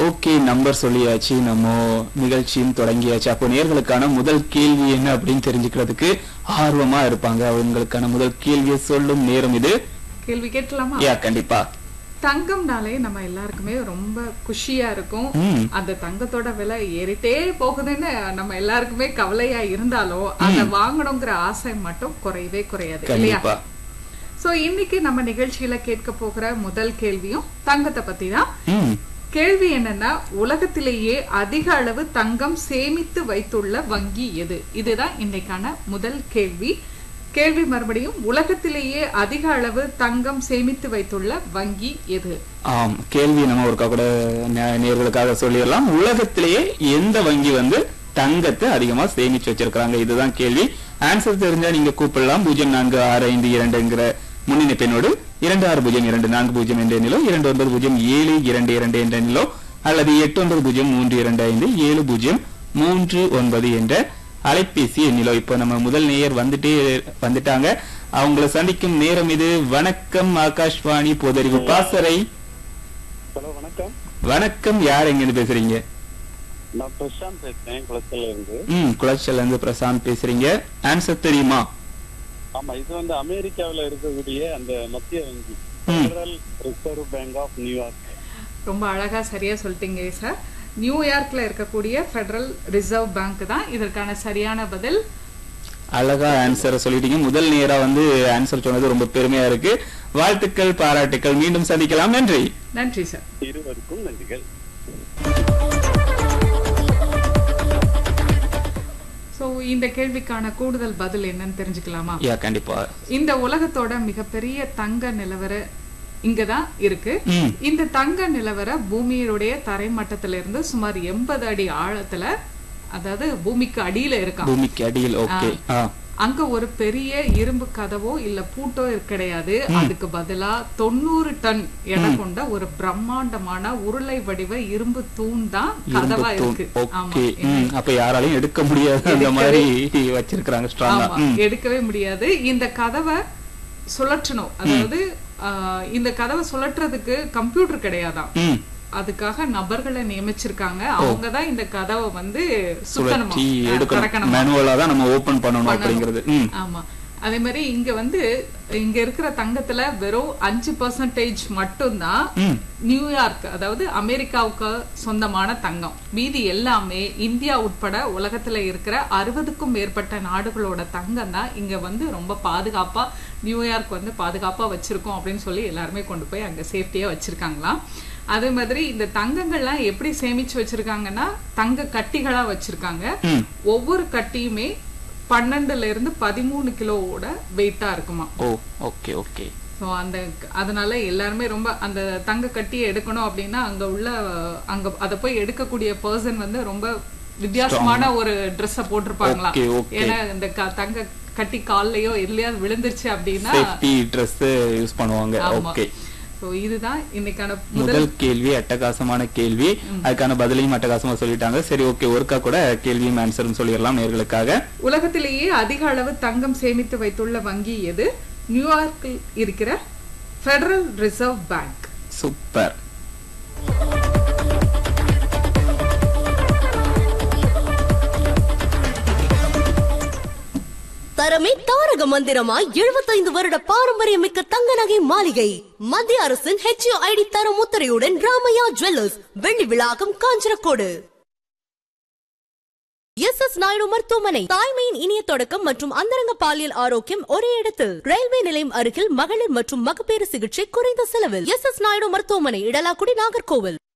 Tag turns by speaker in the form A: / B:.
A: Okay number சொல்லியாச்சு நம்ம நிகழ்ச்சியும் தொடங்கியாச்சு அப்போ நேர்களுக்கான முதல் கேள்வி என்ன அப்படின்னு தெரிஞ்சுக்கிறதுக்கு ஆர்வமா இருப்பாங்க அவங்களுக்கான முதல் கேள்வியை சொல்லும் நேரம் இது
B: கேள்வி கேட்கலாமா
A: யா கண்டிப்பா
B: தங்கம்னாலே நம்ம எல்லாருக்குமே ரொம்ப குஷியா இருக்கும்
A: ம்.
B: அந்த தங்கத்தோட விலை ஏறிட்டே போகுதுன்னு நம்ம எல்லாருக்குமே கவலையா இருந்தாலும் அதை வாங்கணுங்கிற ஆசை மட்டும் குறையவே குறையாது இல்லையா
A: கண்டிப்பா
B: சோ இன்னைக்கு நம்ம நிகழ்ச்சியில கேட்க போகிற முதல் கேள்வியும் தங்கத்தை பத்தி தான்
A: ம்
B: கேள்வி என்னன்னா உலகத்திலேயே அதிக அளவு தங்கம் சேமித்து வைத்துள்ள வங்கி எது இதுதான் இன்னைக்கான முதல் கேள்வி கேள்வி மறுபடியும் உலகத்திலேயே அதிக அளவு தங்கம் சேமித்து வைத்துள்ள வங்கி எது
A: ஆம் கேள்வி நம்ம ஒருக்கா கூட நே- நேர்களுக்காக சொல்லிடலாம் உலகத்திலேயே எந்த வங்கி வந்து தங்கத்தை அதிகமா சேமிச்சு வச்சிருக்காங்க இதுதான் கேள்வி ஆன்சர் தெரிஞ்சா நீங்க கூப்பிடலாம் பூஜ்ஜியம் நான்கு ஆறு ஐந்து இரண்டுங்கிற முன்னணி பெண்ணோடு இரண்டு ஆறு பூஜ்ஜியம் இரண்டு நான்கு பூஜ்ஜியம் என்ற எண்ணிலோ இரண்டு ஒன்பது பூஜ்ஜியம் ஏழு இரண்டு இரண்டு என்ற எண்ணிலோ அல்லது எட்டு ஒன்பது பூஜ்ஜியம் மூன்று இரண்டு ஐந்து ஏழு பூஜ்ஜியம் மூன்று ஒன்பது என்ற அலைபேசி எண்ணிலோ இப்போ நம்ம முதல் நேயர் வந்துட்டே வந்துட்டாங்க அவங்கள சந்திக்கும் நேரம் இது வணக்கம் ஆகாஷ்வாணி பொதறிவு பாசறை
C: ஹலோ வணக்கம்
A: வணக்கம் யார் எங்கிருந்து பேசுறீங்க
C: நான் பிரசாந்த் பேசுறேன் குளத்துல இருந்து
A: ம் குளச்சல்ல இருந்து பிரசாந்த் பேசுறீங்க ஆன்சர் தெரியுமா
C: ஆமா இது வந்து அமெரிக்காவுல இருக்கக்கூடிய அந்த மத்திய வங்கி
A: ம்.
C: Federal reserve bank of New York
B: ரொம்ப அழகா சரியா சொல்லிட்டீங்க சார் நியூயார்க்ல இருக்கக்கூடிய ஃபெடரல் ரிசர்வ் பேங்க் தான் இதற்கான சரியான பதில்
A: அழகா ஆன்சரை சொல்லிட்டீங்க முதல் நேரா வந்து ஆன்சர் சொன்னது ரொம்ப பெருமையா இருக்கு வாழ்த்துக்கள் பாராட்டுக்கள் மீண்டும் சந்திக்கலாம் நன்றி
B: நன்றி சார்
C: இருவருக்கும் நன்றிகள்
B: சோ இந்த கேள்விக்கான கூடுதல் பதில் என்னன்னு தெரிஞ்சுக்கலாமா
A: யா கண்டிப்பா
B: இந்த உலகத்தோட மிகப்பெரிய தங்க நிலவர இங்கதான் இருக்கு
A: ம்
B: இந்த தங்க நிலவர பூமியுடைய தரைமட்டத்தில இருந்து சுமார் எண்பது அடி ஆழத்துல அதாவது பூமிக்கு அடியில இருக்கான்
A: பூமிக்கு அடியில் ஓகே ஆ
B: அங்க ஒரு பெரிய இரும்பு கதவோ இல்ல பூட்டோ கிடையாது அதுக்கு பதிலா தொண்ணூறு டன் எடை கொண்ட ஒரு பிரம்மாண்டமான உருளை வடிவ இரும்பு தூண் தான் கதவா இருக்கு ஆமா
A: ஓகே ம் அப்ப யாராலையும் எடுக்க முடியாது அந்த மாதிரி வச்சிருக்காங்க ஸ்ட்ராங்கா
B: ஆமா எடுக்கவே முடியாது இந்த கதவை சுழற்றணும் அதாவது ஆஹ், இந்த கதவை சுழற்றுறதுக்கு கம்ப்யூட்டர் கிடையாதாம்
A: ம்
B: அதுக்காக நபர்களை நியமிச்சிருக்காங்க அவங்க தான் இந்த கதவை வந்து சுத்தணுமா
A: சுழற்றி
B: ஆஹ்,
A: எடுக்கணும்
B: திறக்கணுமா
A: மேனுவலா தான் நம்ம ஓபன் பண்ணணும் அப்படிங்கிறது ம்
B: ஆமா அதே மாதிரி இங்க வந்து இங்க இருக்கிற தங்கத்துல வெறும் அஞ்சு பர்சன்டேஜ் மட்டும்தான்
A: ம்
B: நியூயார்க் அதாவது அமெரிக்காவுக்கு சொந்தமான தங்கம் மீதி எல்லாமே இந்தியா உட்பட உலகத்துல இருக்கிற அறுபதுக்கும் மேற்பட்ட நாடுகளோட தங்கம் தான் இங்க வந்து ரொம்ப பாதுகாப்பா நியூயார்க் வந்து பாதுகாப்பா வச்சிருக்கோம் அப்படின்னு சொல்லி எல்லாருமே கொண்டு போய் அங்க சேஃப்டியா வச்சிருக்காங்களாம் அதே மாதிரி இந்த தங்கங்கள்லாம் எப்படி சேமிச்சு வச்சிருக்காங்கன்னா தங்க கட்டிகளா வச்சிருக்காங்க
A: ம்
B: ஒவ்வொரு கட்டியுமே பன்னெண்டுல இருந்து பதிமூணு கிலோவோட வெயிட்டா இருக்குமா
A: ஓ ஓகே ஓகே
B: ஸோ அந்த அதனால எல்லாருமே ரொம்ப அந்த தங்க கட்டியை எடுக்கணும் அப்படின்னா அங்க உள்ள அங்க அதை போய் எடுக்கக்கூடிய பர்சன் வந்து ரொம்ப வித்தியாசமான ஒரு ட்ரெஸ்ஸை போட்டிருப்பாங்களாம்
A: Okay, okay.
B: ஏன்னா இந்த க- தங்க கட்டி கால்லயோ எதுலயாவது விழுந்துருச்சு அப்படின்னா
A: சேஃப்டி ட்ரெஸ் யூஸ் பண்ணுவாங்க
B: ஆமா
A: ஓகே
B: ஸோ இதுதான் இன்னைக்கான முதல்
A: முதல் கேள்வி அட்டகாசமான கேள்வி அதுக்கான பதிலையும் அட்டகாசமா சொல்லிட்டாங்க சரி ஓகே ஒருக்கா கூட கேள்வியும் ஆன்சரும் சொல்லிடலாம் நேர்களுக்காக
B: உலகத்திலேயே அதிக அளவு தங்கம் சேமித்து வைத்துள்ள வங்கி எது நியூயார்க்கில் இருக்கிற ஃபெடரல் ரிசர்வ் பேங்க்
A: சூப்பர்
D: தரமே தாரக மந்திரமாய் எழுபத்தைந்து வருட பாரம்பரியமிக்க தங்க நகை மாளிகை மத்திய அரசின் ஹெச்ஓ ஐடி தரம் முத்திரையுடன் ராமையா ஜுவல்லர்ஸ் வெள்ளி விழாக்கம் காஞ்சரக்கோடு எஸ் எஸ் நாயுடு மருத்துவமனை தாய்மையின் இனிய தொடக்கம் மற்றும் அந்தரங்க பாலியல் ஆரோக்கியம் ஒரே இடத்தில் ரயில்வே நிலையம் அருகில் மகளிர் மற்றும் மகப்பேறு சிகிச்சை குறைந்த செலவில் எஸ் எஸ் நாயுடு மருத்துவமனை இடலாக்குடி நாகர்கோவில்